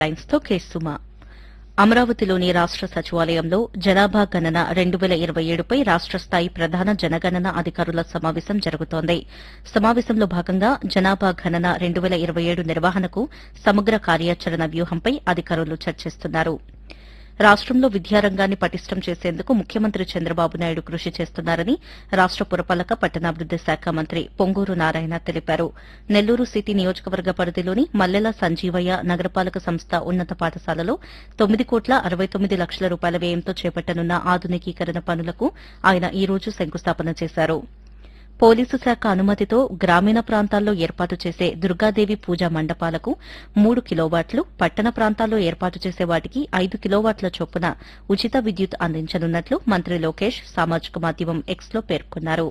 times తో కేసుమా అమరావతిలోని రాష్ట సచివాలయంలో జనాభా గణన రెండు వేల ఇరవై ఏడుపై రాష్ట స్థాయి ప్రధాన జనగణన అధికారుల సమావేశం జరుగుతోంది సమావేశంలో భాగంగా జనాభా గణన రెండు వేల ఇరవై ఏడు నిర్వహణకు సమగ్ర కార్యాచరణ వ్యూహంపై అధికారులు చర్చిస్తున్నారు రాష్టంలో విద్యారంగాన్ని పటిష్టం చేసేందుకు ముఖ్యమంత్రి చంద్రబాబు నాయుడు కృషి చేస్తున్నారని రాష్ట పురపాలక పట్టణాభివృద్ది శాఖ మంత్రి పొంగూరు నారాయణ తెలిపారు నెల్లూరు సిటీ నియోజకవర్గ పరిధిలోని మల్లెల సంజీవయ్య నగరపాలక సంస్థ ఉన్నత పాఠశాలలో తొమ్మిది కోట్ల అరవై తొమ్మిది లక్షల రూపాయల వ్యయంతో చేపట్టనున్న ఆధునికీకరణ పనులకు ఆయన ఈ రోజు శంకుస్థాపన చేశారు పోలీసు శాఖ అనుమతితో గ్రామీణ ప్రాంతాల్లో ఏర్పాటు చేసే దుర్గాదేవి పూజా మండపాలకు మూడు కిలోవాట్లు పట్టణ ప్రాంతాల్లో ఏర్పాటు చేసే వాటికి ఐదు కిలోవాట్ల చొప్పున ఉచిత విద్యుత్ అందించనున్నట్లు మంత్రి లోకేష్ సామాజిక మాధ్యమం ఎక్స్లో పేర్కొన్నారు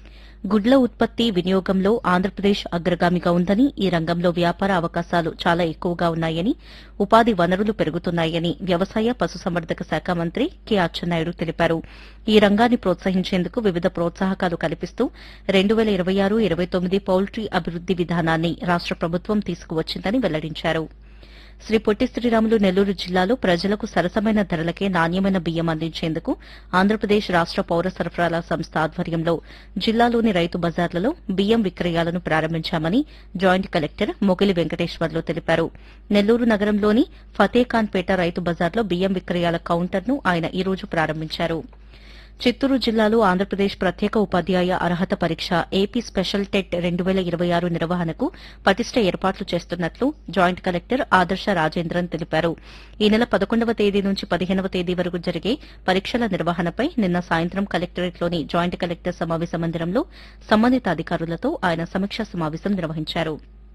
గుడ్ల ఉత్పత్తి వినియోగంలో ఆంధ్రప్రదేశ్ అగ్రగామిగా ఉందని ఈ రంగంలో వ్యాపార అవకాశాలు చాలా ఎక్కువగా ఉన్నాయని ఉపాధి వనరులు పెరుగుతున్నాయని వ్యవసాయ పశుసంవర్ధక శాఖ మంత్రి కె అచ్చెన్నాయుడు తెలిపారు ఈ రంగాన్ని ప్రోత్సహించేందుకు వివిధ ప్రోత్సాహకాలు కల్పిస్తూ రెండు వేల ఇరవై ఆరు ఇరవై తొమ్మిది పౌల్ట్రీ అభివృద్ది విధానాన్ని రాష్ట ప్రభుత్వం తీసుకువచ్చిందని వెల్లడించారు శ్రీ పొట్టి శ్రీరాములు నెల్లూరు జిల్లాలో ప్రజలకు సరసమైన ధరలకే నాణ్యమైన బియ్యం అందించేందుకు ఆంధ్రప్రదేశ్ రాష్ట పౌర సరఫరాల సంస్థ ఆధ్వర్యంలో జిల్లాలోని రైతు బజార్లలో బియ్యం విక్రయాలను ప్రారంభించామని జాయింట్ కలెక్టర్ మొగిలి వెంకటేశ్వర్లు తెలిపారు నెల్లూరు నగరంలోని ఫతేఖాన్పేట రైతు బజార్లో బియ్యం విక్రయాల కౌంటర్ను ఆయన ఈ రోజు ప్రారంభించారు చిత్తూరు జిల్లాలో ఆంధ్రప్రదేశ్ ప్రత్యేక ఉపాధ్యాయ అర్హత పరీక్ష ఏపీ స్పెషల్ టెట్ రెండు వేల ఇరవై ఆరు నిర్వహణకు పటిష్ట ఏర్పాట్లు చేస్తున్నట్లు జాయింట్ కలెక్టర్ ఆదర్శ రాజేంద్రన్ తెలిపారు ఈ నెల పదకొండవ తేదీ నుంచి పదిహేనవ తేదీ వరకు జరిగే పరీక్షల నిర్వహణపై నిన్న సాయంత్రం కలెక్టరేట్లోని జాయింట్ కలెక్టర్ సమావేశ మందిరంలో సంబంధిత అధికారులతో ఆయన సమీక్షా సమావేశం నిర్వహించారు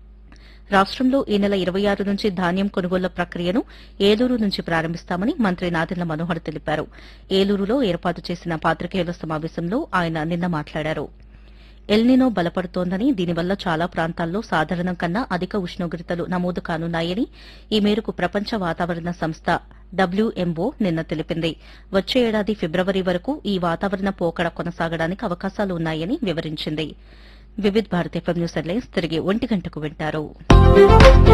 రాష్టంలో ఈ నెల ఇరవై ఆరు నుంచి ధాన్యం కొనుగోళ్ల ప్రక్రియను ఏలూరు నుంచి ప్రారంభిస్తామని మంత్రి నాదెండ్ల మనోహర్ తెలిపారు ఏలూరులో ఏర్పాటు చేసిన పాత్రికేయుల సమావేశంలో ఆయన నిన్న మాట్లాడారు ఎల్నినో బలపడుతోందని దీనివల్ల చాలా ప్రాంతాల్లో సాధారణం కన్నా అధిక ఉష్ణోగ్రతలు నమోదు కానున్నాయని ఈ మేరకు ప్రపంచ వాతావరణ సంస్థ డబ్ల్యూఎంఓ నిన్న తెలిపింది వచ్చే ఏడాది ఫిబ్రవరి వరకు ఈ వాతావరణ పోకడ కొనసాగడానికి అవకాశాలు ఉన్నాయని వివరించింది Vividh Bharati FM news headlines తిరిగి ఒంటి గంటకు వింటారు